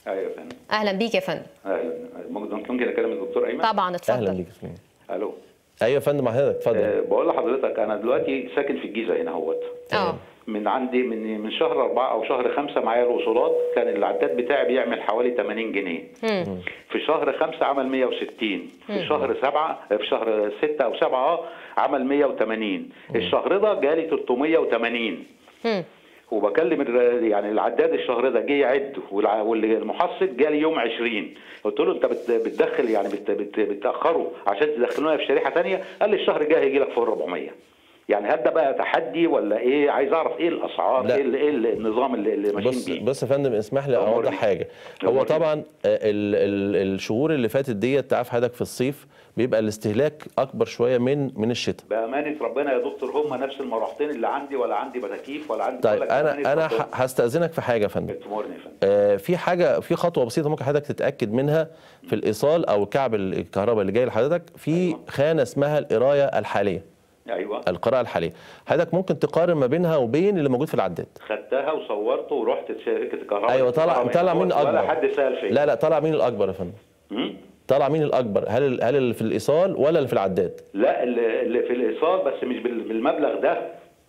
ايوه يا فندم اهلا بيك يا فندم اهلا ممكن ممكن اكلم الدكتور ايمن طبعا اتفضل اهلا بيك يا فندم. الو ايوه يا فندم مع حضرتك اتفضل أه بقول لحضرتك انا دلوقتي ساكن في الجيزه هنا اهوت اه من عندي من من شهر أربعة أو شهر خمسة معايا الوصولات كان العداد بتاعي بيعمل حوالي 80 جنيه في شهر خمسة عمل 160 في شهر سبعة في شهر ستة أو سبعة اه عمل 180 الشهر ده جالي 380 مم. وبكلم الر- يعني العداد الشهر ده جه يعد والع- والمحصل جالي يوم 20 قلت له انت بت- بتدخل يعني بت بت بتاخره عشان تدخلونا في شريحه ثانيه قال لي الشهر الجاي هيجي لك فوق 400 يعني هل ده بقى تحدي ولا ايه عايز اعرف ايه الاسعار لا. ايه ال- ايه النظام اللي, اللي ماشيين بص بيه بص يا فندم اسمح لي أمرني. اوضح حاجه هو أمرني. طبعا آه، ال ال الشهور اللي فاتت ديت تعرف حضرتك في الصيف بيبقى الاستهلاك اكبر شويه من من الشتاء بامانه ربنا يا دكتور هم نفس المروحتين اللي عندي ولا عندي بتاكيف ولا عندي طيب بقول لك بأمانة انا انا ربنا. ه- هستاذنك في حاجه يا فندم تأمرني يا فندم آه، في حاجه في خطوه بسيطه ممكن حضرتك تتاكد منها في الايصال او كعب الكهرباء اللي جاي لحضرتك في أيوة. خانه اسمها القرايه الحاليه ايوه القراءه الحاليه حضرتك ممكن تقارن ما بينها وبين اللي موجود في العداد خدتها وصورته ورحت شركه الكهرباء ايوه طلع طلع مين ولا الاكبر حد سال فيا لا لا طلع مين الاكبر يا فندم مم؟ طلع مين الاكبر هل ال- هل اللي في الايصال ولا اللي في العداد لا اللي اللي في الايصال بس مش بال- بالمبلغ ده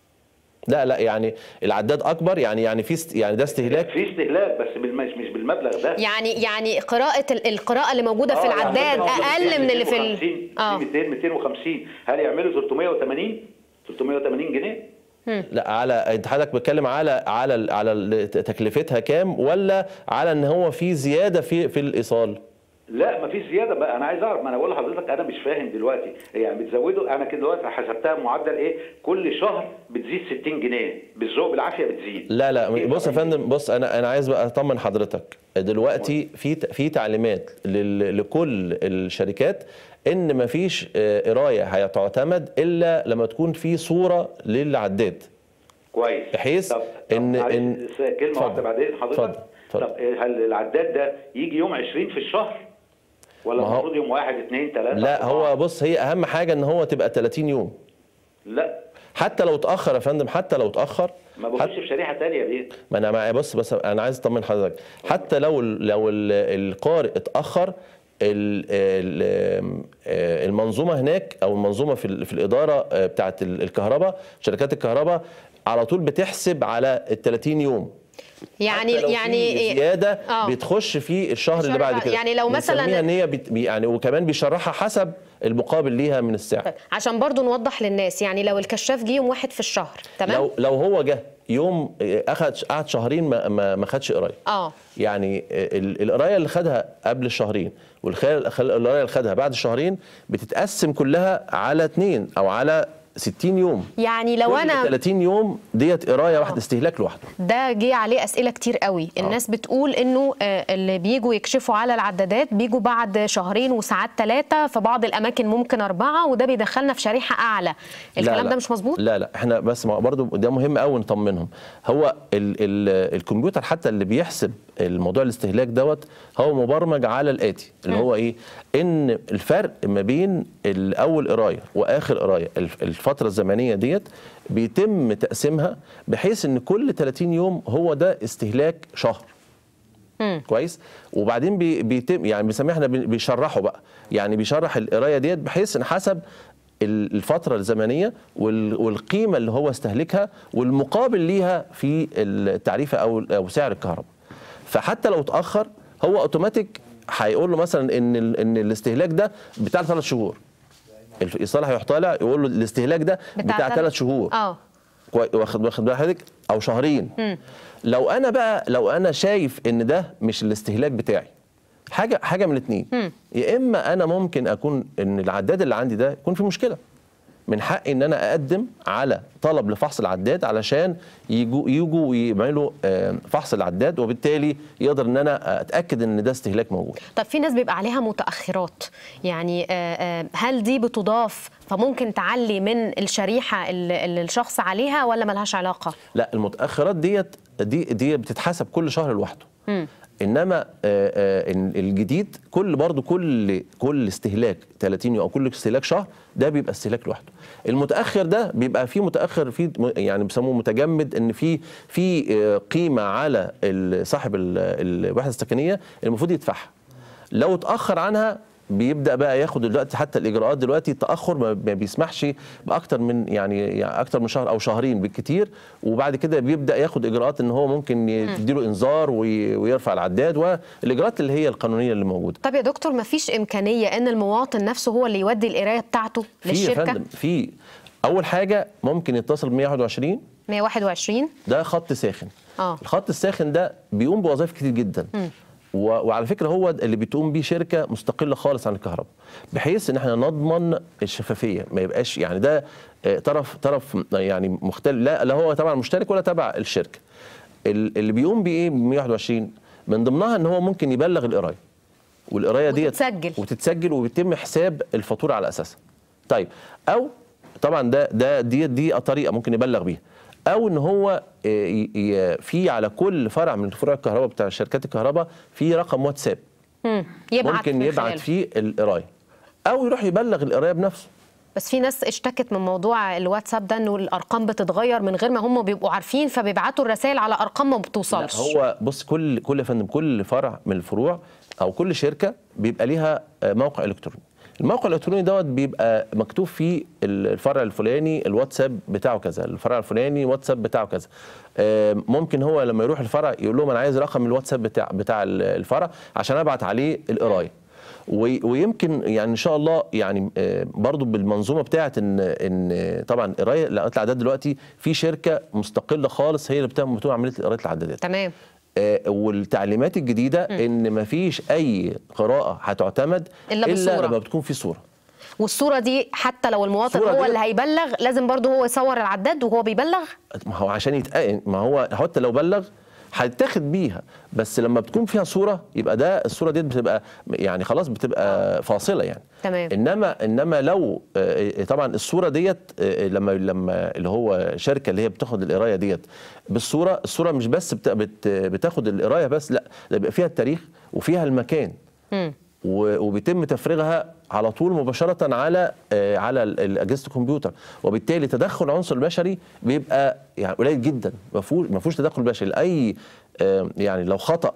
لا لا يعني العداد اكبر يعني يعني في است يعني ده استهلاك في استهلاك بس بالمش مش بالمبلغ ده يعني يعني قراءه ال- القراءه اللي موجوده في آه، يعني العداد مثلاً اقل من اللي في 250 ال... اه في 200 250 هل يعملوا 380 380 جنيه لا على انت حضرتك بتتكلم على على ال- على ال- تكلفتها كام ولا على ان هو في زياده في في الايصال لا مفيش زياده بقى انا عايز اعرف ما انا بقول لحضرتك انا مش فاهم دلوقتي يعني بتزودوا انا كده دلوقتي حسبتها معدل ايه كل شهر بتزيد 60 جنيه بالذوق بالعافيه بتزيد لا لا إيه بص يا طبعاً. فندم بص انا انا عايز بقى اطمن حضرتك دلوقتي في ت- في تعليمات لل- لكل الشركات ان مفيش آه، قرايه هتعتمد الا لما تكون في صوره للعداد كويس بحيث طب إن- طب معلش، إن- كلمه اتفضل. واحده بعدين حضرتك اتفضل. اتفضل. طب إيه، هل العداد ده يجي يوم 20 في الشهر ولا ما هو- المفروض يوم 1 2 3 لا هو بص هي اهم حاجه ان هو تبقى 30 يوم لا حتى لو اتاخر يا فندم حتى لو اتاخر ما حت- بخش في شريحه ثانيه ليه ما انا معايا بص بس انا عايز اطمن حضرتك حتى لو ال- لو ال- القارئ اتاخر ال- ال- آه، المنظومه هناك او المنظومه في ال- في الاداره آه، بتاعه ال- الكهرباء شركات الكهرباء على طول بتحسب على ال 30 يوم يعني حتى لو في يعني زياده آه. بتخش في الشهر اللي الشهر بعد اللي- كده يعني لو مثلاً- بنسميها ان هي بت يعني وكمان بيشرحها حسب المقابل ليها من السعر طيب، عشان برضو نوضح للناس يعني لو الكشاف جه يوم واحد في الشهر تمام لو لو هو جه يوم آه، اخد قعد شهرين ما ما ما خدش قرايه اه يعني ال- القرايه اللي خدها قبل الشهرين والقرايه اللي خدها بعد الشهرين بتتقسم كلها على اتنين او على 60 يوم يعني لو كل انا 30 يوم ديت قرايه واحده استهلاك لوحده ده جه عليه اسئله كتير قوي الناس بتقول انه آه، اللي بيجوا يكشفوا على العدادات بيجوا بعد شهرين وساعات ثلاثه في بعض الاماكن ممكن اربعه وده بيدخلنا في شريحه اعلى الكلام لا لا. ده مش مظبوط لا لا احنا بس ما- برضو ده مهم قوي نطمنهم هو ال ال الكمبيوتر حتى اللي بيحسب الموضوع الاستهلاك دوت هو مبرمج على الاتي اللي هو ايه ان الفرق ما بين الاول قرايه واخر قرايه الف- الفتره الزمنيه ديت بيتم تقسيمها بحيث ان كل 30 يوم هو ده استهلاك شهر كويس وبعدين بي بيتم يعني بنسميه احنا بي- بيشرحوا بقى يعني بيشرح القرايه ديت بحيث ان حسب ال- الفتره الزمنيه وال- والقيمه اللي هو استهلكها والمقابل ليها في التعريفه او او سعر الكهرباء فحتى لو اتاخر هو اوتوماتيك هيقول له مثلا ان ال- ان الاستهلاك ده بتاع ثلاث شهور الايصال هيطالع يقول له الاستهلاك ده بتاع تلات- ثلاث شهور اه كوي- واخد واخد بال حضرتك او شهرين لو انا بقى لو انا شايف ان ده مش الاستهلاك بتاعي حاجه حاجه من الاثنين يا اما انا ممكن اكون ان العداد اللي عندي ده يكون في مشكله من حقي ان انا اقدم على طلب لفحص العداد علشان يجوا يجوا ويعملوا آه، فحص العداد وبالتالي يقدر ان انا اتاكد ان ده استهلاك موجود طب في ناس بيبقى عليها متاخرات يعني آه، آه، هل دي بتضاف فممكن تعلي من الشريحه اللي اللي الشخص عليها ولا ملهاش علاقه لا المتاخرات ديت دي دي بتتحسب كل شهر لوحده انما آه، آه، ال- الجديد كل برضو كل كل استهلاك 30 يوم او كل استهلاك شهر ده بيبقى استهلاك لوحده المتاخر ده بيبقى فيه متاخر فيه م- يعني بيسموه متجمد ان في في آه، قيمه على ال- صاحب ال- الوحده السكنيه المفروض يدفعها لو اتاخر عنها بيبدا بقى ياخد دلوقتي حتى الاجراءات دلوقتي التاخر ما ما بيسمحش باكتر من يعني, يعني اكتر من شهر او شهرين بالكتير وبعد كده بيبدا ياخد اجراءات ان هو ممكن يديله انذار وي- ويرفع العداد والاجراءات اللي هي القانونيه اللي موجوده طب يا دكتور ما فيش امكانيه ان المواطن نفسه هو اللي يودي القرايه بتاعته في يا للشركه فندم في اول حاجه ممكن يتصل ب 121 121 ده خط ساخن آه. الخط الساخن ده بيقوم بوظائف كتير جدا و... وعلى فكره هو اللي بتقوم بيه شركه مستقله خالص عن الكهرباء بحيث ان احنا نضمن الشفافيه ما يبقاش يعني ده آه، طرف طرف يعني مختلف لا لا هو تبع المشترك ولا تبع الشركه ال- اللي بيقوم بيه ايه ب 121 من ضمنها ان هو ممكن يبلغ القرايه والقرايه ديت وتتسجل. وتتسجل وبيتم حساب الفاتوره على اساسها طيب او طبعا ده ده دي دي طريقه ممكن يبلغ بيها او ان هو آه، ي- ي- في على كل فرع من فروع الكهرباء بتاع شركات الكهرباء في رقم واتساب مم. يبعت ممكن من يبعت خلاله. فيه القرايه او يروح يبلغ القرايه بنفسه بس في ناس اشتكت من موضوع الواتساب ده انه الارقام بتتغير من غير ما هم بيبقوا عارفين فبيبعتوا الرسائل على ارقام ما لا بتوصلش هو بص كل كل يا فندم كل فرع من الفروع او كل شركه بيبقى ليها آه، موقع الكتروني الموقع الالكتروني دوت بيبقى مكتوب فيه ال- الفرع الفلاني الواتساب بتاعه كذا الفرع الفلاني واتساب بتاعه كذا آه، ممكن هو لما يروح الفرع يقول لهم انا عايز رقم الواتساب بتاع بتاع ال- الفرع عشان ابعت عليه القرايه وي- ويمكن يعني ان شاء الله يعني آه، برضو بالمنظومه بتاعه ان ان طبعا قرايه لقيت الاعداد دلوقتي في شركه مستقله خالص هي اللي بتعمل بتقوم عمليه قرايه العدادات تمام آه، والتعليمات الجديده ان مفيش اي قراءه هتعتمد إلا بصورة. لما بتكون في صوره والصوره دي حتى لو المواطن الصورة هو دي- اللي هيبلغ لازم برضه هو يصور العداد وهو بيبلغ ما هو عشان يتأ... ما هو حتى لو بلغ هيتاخد بيها بس لما بتكون فيها صوره يبقى ده الصوره دي بتبقى يعني خلاص بتبقى فاصله يعني تمام. انما انما لو آه، طبعا الصوره ديت آه، لما لما اللي هو شركه اللي هي بتاخد القرايه ديت بالصوره الصوره مش بس بت... بت... بتاخد القرايه بس لا ده بيبقى فيها التاريخ وفيها المكان مم. و- وبيتم تفريغها على طول مباشرة على آه، على ال- ال- أجهزة الكمبيوتر وبالتالي تدخل العنصر البشري بيبقى يعني قليل جدا ما فيهوش ما فيهوش تدخل بشري أي آه، يعني لو خطأ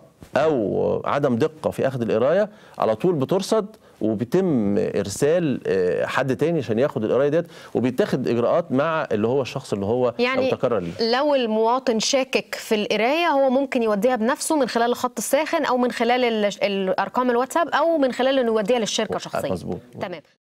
أو عدم دقة في أخذ القراية على طول بترصد وبيتم إرسال آه، حد تاني عشان ياخد القراية ديت وبيتاخد إجراءات مع اللي هو الشخص اللي هو يعني لو تكرر ليه لو المواطن شاكك في القرايه هو ممكن يوديها بنفسه من خلال الخط الساخن او من خلال ال- الارقام الواتساب او من خلال انه يوديها للشركه شخصيا مظبوط. تمام